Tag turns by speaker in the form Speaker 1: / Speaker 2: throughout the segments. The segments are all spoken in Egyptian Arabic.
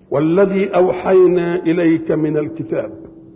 Speaker 1: والذي أوحينا إليك من الكتاب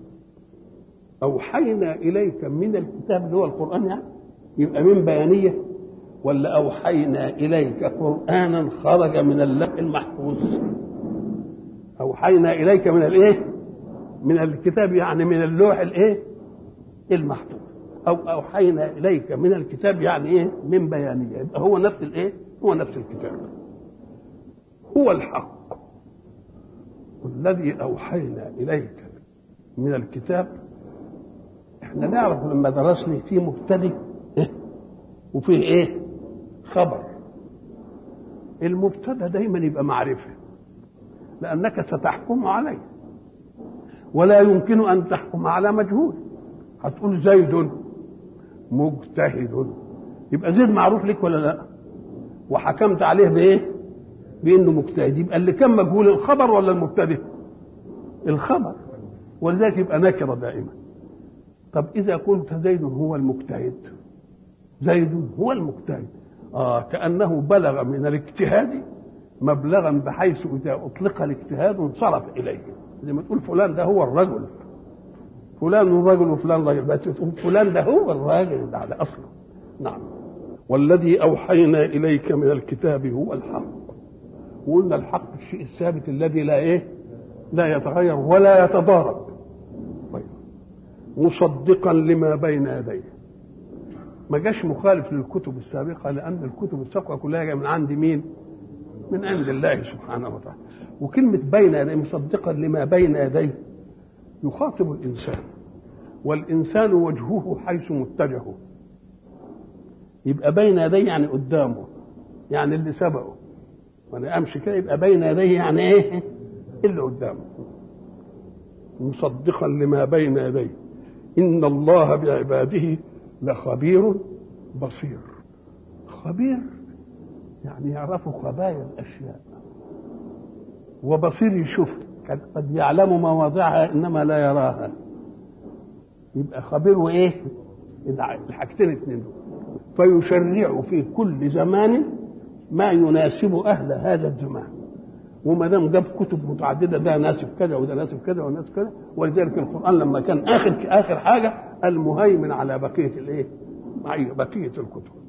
Speaker 1: أوحينا إليك من الكتاب اللي هو القرآن يعني يبقى من بيانية ولا أوحينا إليك قرآنا خرج من اللوح المحفوظ أوحينا إليك من الإيه؟ من الكتاب يعني من اللوح الإيه؟ المحفوظ أو أوحينا إليك من الكتاب يعني إيه؟ من بيانية يبقى هو نفس الإيه؟ هو نفس الكتاب هو الحق والذي أوحينا إليك من الكتاب احنا نعرف لما درسنا في مبتدئ إيه؟ وفيه ايه خبر المبتدا دايما يبقى معرفه لانك ستحكم عليه ولا يمكن ان تحكم على مجهول هتقول زيد مجتهد يبقى زيد معروف لك ولا لا وحكمت عليه بايه بانه مجتهد يبقى اللي كان مجهول الخبر ولا المبتدئ الخبر ولذلك يبقى نكره دائما طب اذا قلت زيد هو المجتهد زيد هو المجتهد آه كأنه بلغ من الاجتهاد مبلغا بحيث إذا أطلق الاجتهاد انصرف إليه زي ما تقول فلان ده هو الرجل فلان الرجل وفلان رجل بس تقول فلان ده هو الراجل ده على أصله نعم والذي أوحينا إليك من الكتاب هو الحق وقلنا الحق الشيء الثابت الذي لا إيه لا يتغير ولا يتضارب طيب مصدقا لما بين يديه ما جاش مخالف للكتب السابقه لان الكتب السابقه كلها جايه من عند مين؟ من عند الله سبحانه وتعالى وكلمه بين يديه مصدقا لما بين يديه يخاطب الانسان والانسان وجهه حيث متجهه يبقى بين يديه يعني قدامه يعني اللي سبقه وانا امشي كده يبقى بين يديه يعني ايه؟ اللي قدامه مصدقا لما بين يديه ان الله بعباده لخبير بصير خبير يعني يعرف خبايا الاشياء وبصير يشوف قد يعلم مواضعها انما لا يراها يبقى خبير وايه الحاجتين اثنين فيشرع في كل زمان ما يناسب اهل هذا الزمان وما دام جاب كتب متعدده ده ناسب كذا وده ناسب كذا وناسب كذا ولذلك القران لما كان اخر اخر حاجه المهيمن على بقيه الايه؟ بقيه الكتب